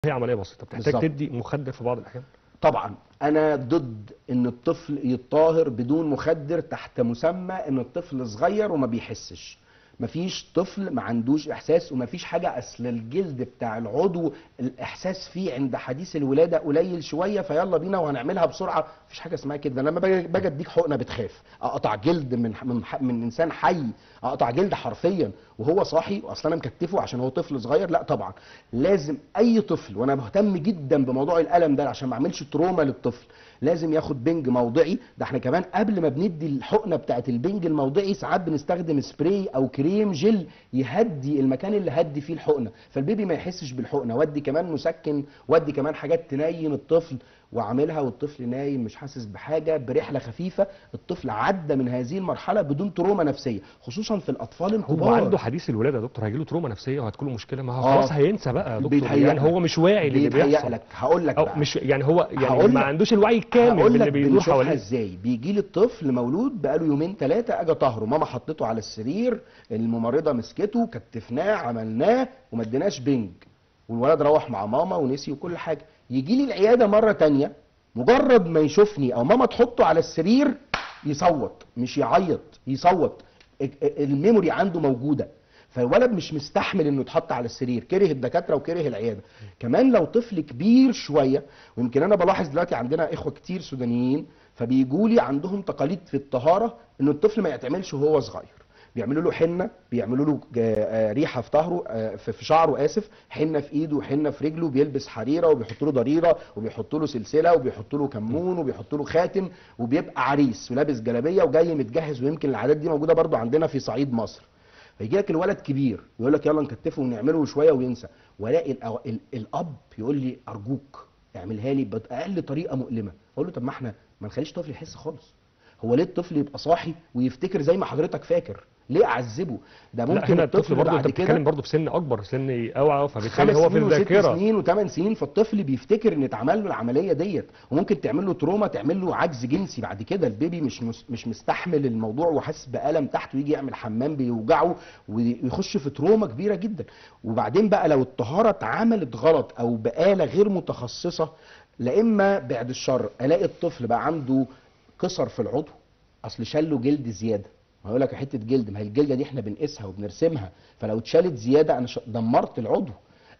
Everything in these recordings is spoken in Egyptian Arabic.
هي عمليه بسيطه بتحتاج بالظبط. تدي مخدر في بعض الاحيان طبعا انا ضد ان الطفل يتطاهر بدون مخدر تحت مسمى ان الطفل صغير وما بيحسش مفيش طفل ما عندوش احساس ومفيش حاجه اصل الجلد بتاع العضو الاحساس فيه عند حديث الولاده قليل شويه فيلا بينا وهنعملها بسرعه مفيش حاجه اسمها كده انا لما باجي باجي اديك حقنه بتخاف اقطع جلد من من من انسان حي اقطع جلد حرفيا وهو صاحي واصل انا مكتفه عشان هو طفل صغير لا طبعا لازم اي طفل وانا مهتم جدا بموضوع الالم ده عشان ما اعملش تروما للطفل لازم ياخد بنج موضعي ده احنا كمان قبل ما بندي الحقنه بتاعه البنج الموضعي ساعات بنستخدم سبراي او كريم جل يهدي المكان اللي هدي فيه الحقنه فالبيبي ما يحسش بالحقنه ودي كمان مسكن ودي كمان حاجات تنيم الطفل واعملها والطفل نايم مش حاسس بحاجه برحله خفيفه الطفل عدى من هذه المرحله بدون تروما نفسيه خصوصا في الاطفال هو الكبار عنده حديث الولاده يا دكتور هيجي له تروما نفسيه وهتكون له مشكله ما هو آه. خلاص هينسى بقى يا دكتور بيتهيأ يعني هو لك. مش واعي للي بيتهيأ بيحصل لك هقول لك او بقى. مش يعني هو يعني هقول ما لك- عندوش الوعي الكامل هقول باللي لك بيدور بنشوفها حواليه ازاي بيجي لي الطفل مولود بقاله يومين ثلاثه اجي طهره ماما حطيته على السرير الممرضه مسكته كتفناه عملناه وما اديناش بنج والولد روح مع ماما ونسي وكل حاجه يجي لي العياده مره تانية مجرد ما يشوفني او ماما تحطه على السرير يصوت مش يعيط يصوت ال- ال- الميموري عنده موجوده فالولد مش مستحمل انه يتحط على السرير كره الدكاتره وكره العياده كمان لو طفل كبير شويه ويمكن انا بلاحظ دلوقتي عندنا اخوه كتير سودانيين فبيجوا لي عندهم تقاليد في الطهاره ان الطفل ما يعتملش وهو صغير بيعملوا له حنه بيعملوا له جا- آه، ريحه في ظهره آه، في في شعره اسف حنه في ايده وحنه في رجله بيلبس حريره وبيحطوا له ضريره وبيحطوا له سلسله وبيحطوا له كمون وبيحطوا له خاتم وبيبقى عريس ولابس جلابيه وجاي متجهز ويمكن العادات دي موجوده برضو عندنا في صعيد مصر فيجي لك الولد كبير يقول لك يلا نكتفه ونعمله شويه وينسى والاقي الأو- ال- الاب يقول لي ارجوك اعملها لي باقل طريقه مؤلمه اقول له طب ما احنا ما نخليش الطفل يحس خالص هو ليه الطفل يبقى صاحي ويفتكر زي ما حضرتك فاكر ليه اعذبه ده لا ممكن هنا الطفل برضه انت بعد بتتكلم كده برضه في سن اكبر سن اوعى فبالتالي خمس هو في سنين وست الذاكره سنين وثمان سنين فالطفل بيفتكر ان اتعمل له العمليه ديت وممكن تعمل له تروما تعمل له عجز جنسي بعد كده البيبي مش مس- مش مستحمل الموضوع وحاسس بالم تحت ويجي يعمل حمام بيوجعه ويخش في تروما كبيره جدا وبعدين بقى لو الطهاره اتعملت غلط او بآلة غير متخصصه لا اما بعد الشر الاقي الطفل بقى عنده كسر في العضو اصل شاله جلد زياده ما هيقول لك حته جلد ما هي الجلده دي احنا بنقيسها وبنرسمها فلو اتشالت زياده انا ش- دمرت العضو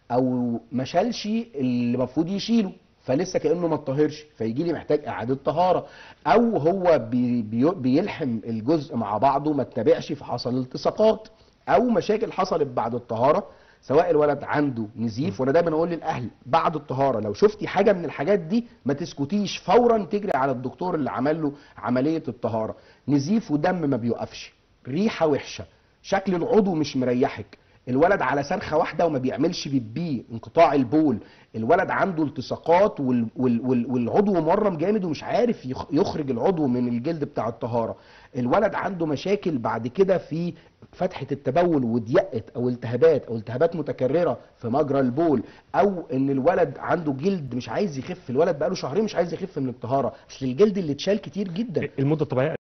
او ما شالش اللي المفروض يشيله فلسه كانه ما اتطهرش فيجي لي محتاج اعاده طهاره او هو بي بي بيلحم الجزء مع بعضه ما اتبعش فحصل التصاقات او مشاكل حصلت بعد الطهاره سواء الولد عنده نزيف وانا دايما اقول للاهل بعد الطهاره لو شفتي حاجه من الحاجات دي ما تسكتيش فورا تجري على الدكتور اللي عمل له عمليه الطهاره نزيف ودم ما بيوقفش ريحه وحشه شكل العضو مش مريحك الولد على صرخه واحده وما بيعملش بيبي انقطاع البول الولد عنده التصاقات وال وال وال والعضو مورم جامد ومش عارف يخ- يخرج العضو من الجلد بتاع الطهاره الولد عنده مشاكل بعد كده في فتحه التبول وضيقت او التهابات او التهابات متكرره في مجرى البول او ان الولد عنده جلد مش عايز يخف الولد بقاله شهرين مش عايز يخف من الطهاره اصل الجلد اللي اتشال كتير جدا المده الطبيعيه